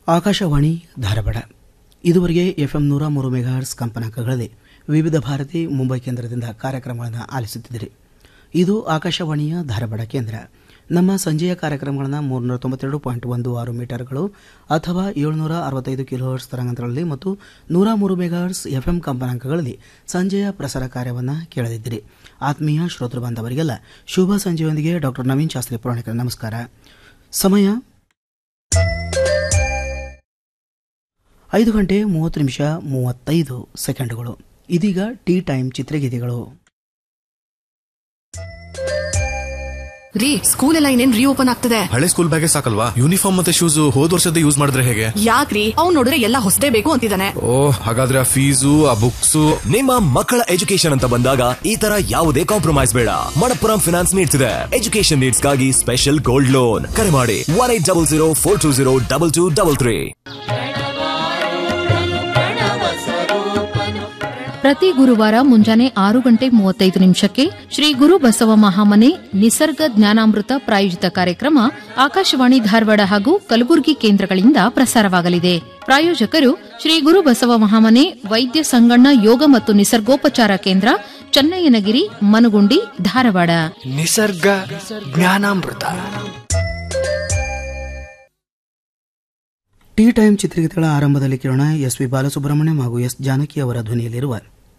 ಆಕಾಶವಾಣಿ ಧಾರವಾಡ ಇದುವರೆಗೆ ಎಫ್ಎಂ ನೂರ ಮೂರು ಮೆಗಾಹರ್ಸ್ ಕಂಪನಾಂಕಗಳಲ್ಲಿ ವಿವಿಧ ಭಾರತಿ ಮುಂಬೈ ಕೇಂದ್ರದಿಂದ ಕಾರ್ಯಕ್ರಮಗಳನ್ನು ಆಲಿಸುತ್ತಿದ್ದಿರಿ ಇದು ಆಕಾಶವಾಣಿಯ ಧಾರವಾಡ ಕೇಂದ್ರ ನಮ್ಮ ಸಂಜೆಯ ಕಾರ್ಯಕ್ರಮಗಳನ್ನು ಮೂರುನೂರ ತೊಂಬತ್ತೆರಡು ಪಾಯಿಂಟ್ ಒಂದು ಆರು ಮೀಟರ್ಗಳು ಅಥವಾ ಏಳುನೂರ ಅರವತ್ತೈದು ಕಿಲೋಹರ್ಸ್ ತರಂಗಾಂತರಗಳಲ್ಲಿ ಮತ್ತು ನೂರ ಮೂರು ಮೆಗಾಹರ್ಸ್ ಎಫ್ಎಂ ಕಂಪನಾಂಕಗಳಲ್ಲಿ ಸಂಜೆಯ ಪ್ರಸಾರ ಕಾರ್ಯವನ್ನು ಕೇಳದಿದ್ದಿರಿ ಆತ್ಮೀಯ ಶ್ರೋತೃ ಬಾಂಧವರಿಗೆಲ್ಲ ಶುಭ ಸಂಜೆಯೊಂದಿಗೆ ಡಾಕ್ಟರ್ ನವೀನ್ ಶಾಸ್ತ್ರಿ ಪುರಾಣಿಕರ ನಮಸ್ಕಾರ ಸಮಯ ಐದು ಗಂಟೆ ಮೂವತ್ತು ನಿಮಿಷ ಮೂವತ್ತೈದು ಸೆಕೆಂಡುಗಳು ಇದೀಗ ಟೀ ಟೈಮ್ ಚಿತ್ರಗೀತೆಗಳು ರೀ ಸ್ಕೂಲ್ ಎಲ್ಲ ಇನ್ನೇನ್ ರೀಓಪನ್ ಆಗ್ತದೆ ಹಳೆ ಸ್ಕೂಲ್ ಬ್ಯಾಗೆ ಸಾಕಲ್ವಾ ಯೂನಿಫಾರ್ಮ್ ಮತ್ತೆ ಶೂಸ್ ಹೋದ್ ವರ್ಷದ ಯೂಸ್ ಮಾಡಿದ್ರೆ ಹೇಗೆ ಯಾಕ್ರಿ ಅವ್ನ್ ನೋಡಿದ್ರೆ ಎಲ್ಲ ಹೊಸದೇ ಬೇಕು ಅಂತಿದ್ದಾನೆ ಓ ಹಾಗಾದ್ರೆ ಆ ಫೀಸು ಆ ಬುಕ್ಸು ನಿಮ್ಮ ಮಕ್ಕಳ ಎಜುಕೇಶನ್ ಅಂತ ಬಂದಾಗ ಈ ತರ ಯಾವುದೇ ಕಾಂಪ್ರಮೈಸ್ ಬೇಡ ಮಣಪ್ಪುರಂ ಫಿನಾನ್ಸ್ ನೀಡ್ತಿದೆ ಎಜುಕೇಶನ್ ನೀಡ್ಸ್ಗಾಗಿ ಸ್ಪೆಷಲ್ ಗೋಲ್ಡ್ ಲೋನ್ ಕರೆ ಮಾಡಿ one eight double zero four two zero double two double three ಪ್ರತಿ ಗುರುವಾರ ಮುಂಜಾನೆ ಆರು ಗಂಟೆ ಮೂವತ್ತೈದು ನಿಮಿಷಕ್ಕೆ ಶ್ರೀ ಗುರು ಬಸವ ಮಹಾಮನೆ ನಿಸರ್ಗ ಜ್ಞಾನಾಮೃತ ಪ್ರಾಯೋಜಿತ ಕಾರ್ಯಕ್ರಮ ಆಕಾಶವಾಣಿ ಧಾರವಾಡ ಹಾಗೂ ಕಲಬುರಗಿ ಕೇಂದ್ರಗಳಿಂದ ಪ್ರಸಾರವಾಗಲಿದೆ ಪ್ರಾಯೋಜಕರು ಶ್ರೀ ಗುರು ಬಸವ ಮಹಾಮನೆ ವೈದ್ಯ ಸಂಗಣ್ಣ ಯೋಗ ಮತ್ತು ನಿಸರ್ಗೋಪಚಾರ ಕೇಂದ್ರ ಚನ್ನಯ್ಯನಗಿರಿ ಮನಗುಂಡಿ ಧಾರವಾಡ ನಿಸರ್ಗ ಜ್ಞಾನಾಮೃತ ಟೀ ಟೈಮ್ ಚಿತ್ರಗೀತೆಗಳ ಆರಂಭದಲ್ಲಿ ಕೇಳೋಣ ಎಸ್ ವಿ ಬಾಲಸುಬ್ರಹ್ಮಣ್ಯಂ ಹಾಗೂ ಎಸ್ ಜಾನಕಿ ಅವರ ಧ್ವನಿಯಲ್ಲಿರುವ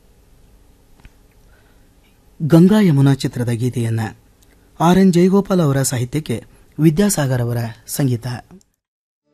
ಗಂಗಾ ಯಮುನಾ ಚಿತ್ರದ ಗೀತೆಯನ್ನ ಆರ್ ಎನ್ ಜಯಗೋಪಾಲ್ ಅವರ ಸಾಹಿತ್ಯಕ್ಕೆ ವಿದ್ಯಾಸಾಗರ್ ಅವರ ಸಂಗೀತ